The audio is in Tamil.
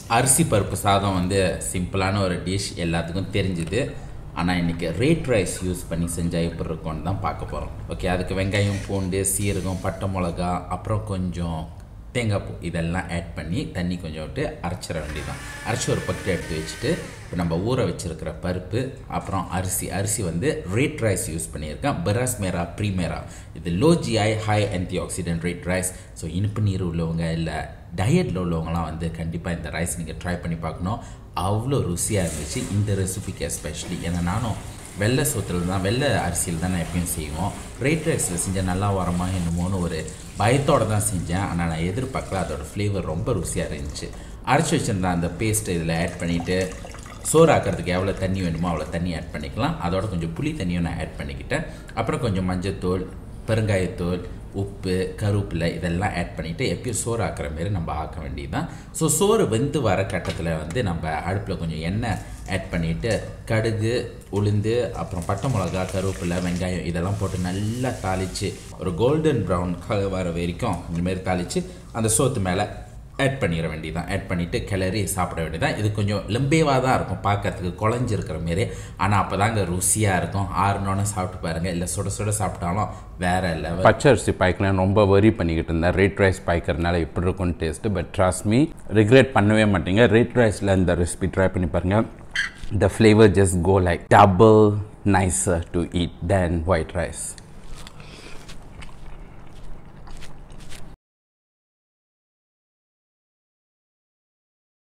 அரிசி பருப்பு சாதம் வந்து சிம்பிளான ஒரு டிஷ் எல்லாத்துக்கும் தெரிஞ்சுது ஆனால் இன்றைக்கி ரேட் ரைஸ் யூஸ் பண்ணி செஞ்சால் எப்படி இருக்கும்னு தான் பார்க்க போகிறோம் ஓகே அதுக்கு வெங்காயம் பூண்டு சீரகம் பட்டை மிளகா அப்புறம் கொஞ்சம் தேங்காய் பூ இதெல்லாம் ஆட் பண்ணி தண்ணி கொஞ்சம் விட்டு அரைச்சிட வேண்டியதான் அரைச்சி ஒரு பக்கெட் எடுத்து வச்சுட்டு இப்போ நம்ம ஊற வச்சுருக்கிற பருப்பு அப்புறம் அரிசி அரிசி வந்து ரேட் ரைஸ் யூஸ் பண்ணியிருக்கேன் பெராஸ் மேரா ப்ரீமேரா இது low GI high antioxidant red rice so இனிப்பு நீர் உள்ளவங்க இல்லை டயட்டில் உள்ளவங்களாம் வந்து கண்டிப்பாக இந்த ரைஸ் நீங்கள் ட்ரை பண்ணி பார்க்கணும் அவ்வளோ ருசியாக இருந்துச்சு இந்த ரெசிபிக்கு எஸ்பெஷலி ஏன்னா நானும் வெள்ளை சோத்தில் தான் வெள்ளை அரிசியில் தான் நான் எப்பயும் செய்வோம் ரேட் ரைஸில் செஞ்சால் நல்லா வரமா என்னமோன்னு ஒரு பயத்தோடு தான் செஞ்சேன் ஆனால் நான் எதிர்பார்க்கல அதோட ஃப்ளேவர் ரொம்ப ருசியாக இருந்துச்சு அரைச்சி வச்சுருந்தேன் அந்த பேஸ்ட்டை இதில் ஆட் பண்ணிவிட்டு சோறு ஆக்கிறதுக்கு எவ்வளோ தண்ணி வேணுமோ அவ்வளோ தண்ணி ஆட் பண்ணிக்கலாம் அதோட கொஞ்சம் புளி தண்ணியும் நான் ஆட் பண்ணிக்கிட்டேன் அப்புறம் கொஞ்சம் மஞ்சத்தூள் பெருங்காயத்தூள் உப்பு கருவேப்பிலை இதெல்லாம் ஆட் பண்ணிவிட்டு எப்பயும் சோறு ஆக்கிற மாரி நம்ம ஆக்க வேண்டியது தான் ஸோ சோறு வெந்து வர கட்டத்தில் வந்து நம்ம அடுப்பில் கொஞ்சம் எண்ணெய் ஆட் பண்ணிவிட்டு கடுகு உளுந்து அப்புறம் பட்டை மிளகா கருவேப்பிலை வெங்காயம் இதெல்லாம் போட்டு நல்லா தாளித்து ஒரு கோல்டன் ப்ரௌன் கலர் வர வரைக்கும் இந்தமாரி தாளித்து அந்த சோத்து மேலே ஆட் பண்ணிட வேண்டியதான் ஆட் பண்ணிவிட்டு கிளறி சாப்பிட வேண்டியதான் இது கொஞ்சம் லெம்பேவாக தான் இருக்கும் பார்க்கறதுக்கு குழஞ்சிருக்கிற மாரி ஆனால் அப்போ தாங்க ருசியாக இருக்கும் ஆறுனோன்னு சாப்பிட்டு பாருங்கள் இல்லை சுட சுட சாப்பிட்டாலும் வேறு லெவல் பச்சரிசி பாய்க்கலாம் ரொம்ப வரி பண்ணிக்கிட்டு இருந்தேன் ரேட் ரைஸ் பாய்க்கிறதுனால எப்படி இருக்கும் taste but trust me regret பண்ணவே மாட்டீங்க ரேட் ரைஸில் இந்த ரெசிபி ட்ரை பண்ணி பாருங்கள் the flavour just go like double nicer to eat than white rice